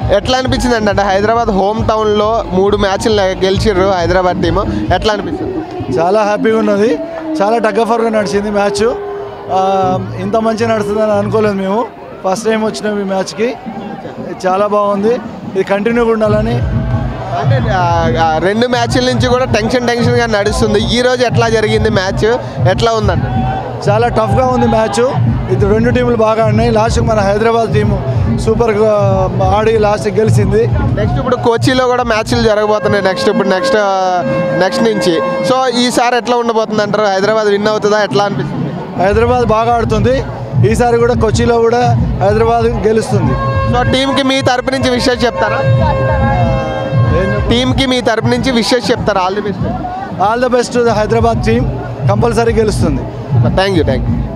ఎట్లా అనిపించింది అంటే హైదరాబాద్ హోమ్ టౌన్లో మూడు మ్యాచ్లు గెలిచిర్రు హైదరాబాద్ టీము ఎట్లా అనిపించింది చాలా హ్యాపీగా ఉన్నది చాలా టగ్గఫర్గా నడిచింది మ్యాచ్ ఆ, ఇంత మంచిగా నడుస్తుందని అనుకోలేదు మేము ఫస్ట్ టైం వచ్చినాం ఈ మ్యాచ్కి చాలా బాగుంది ఇది కంటిన్యూగా ఉండాలని అంటే ఆ, ఆ, రెండు మ్యాచ్ల నుంచి కూడా టెన్షన్ టెన్షన్గా నడుస్తుంది ఈ రోజు ఎట్లా జరిగింది మ్యాచ్ ఎట్లా ఉందంట చాలా టఫ్గా ఉంది మ్యాచ్ ఇది రెండు టీంలు బాగా ఆడినాయి లాస్ట్కి మన హైదరాబాద్ టీము సూపర్గా ఆడి లాస్ట్కి గెలిచింది నెక్స్ట్ ఇప్పుడు కోచిలో కూడా మ్యాచ్లు జరగబోతున్నాయి నెక్స్ట్ ఇప్పుడు నెక్స్ట్ నెక్స్ట్ నుంచి సో ఈసారి ఎట్లా ఉండబోతుంది అంటారు హైదరాబాద్ విన్ అవుతుందా ఎట్లా అనిపిస్తుంది హైదరాబాద్ బాగా ఆడుతుంది ఈసారి కూడా కొచ్చిలో కూడా హైదరాబాద్ గెలుస్తుంది సో టీంకి మీ తరపు నుంచి విషెస్ చెప్తారా ఏం చెప్ప- టీంకి మీ తరపు నుంచి విషెస్ చెప్తారా all the best all the best Hyderabad team compulsory గెలుస్తుంది థ్యాంక్ యూ థ్యాంక్ యూ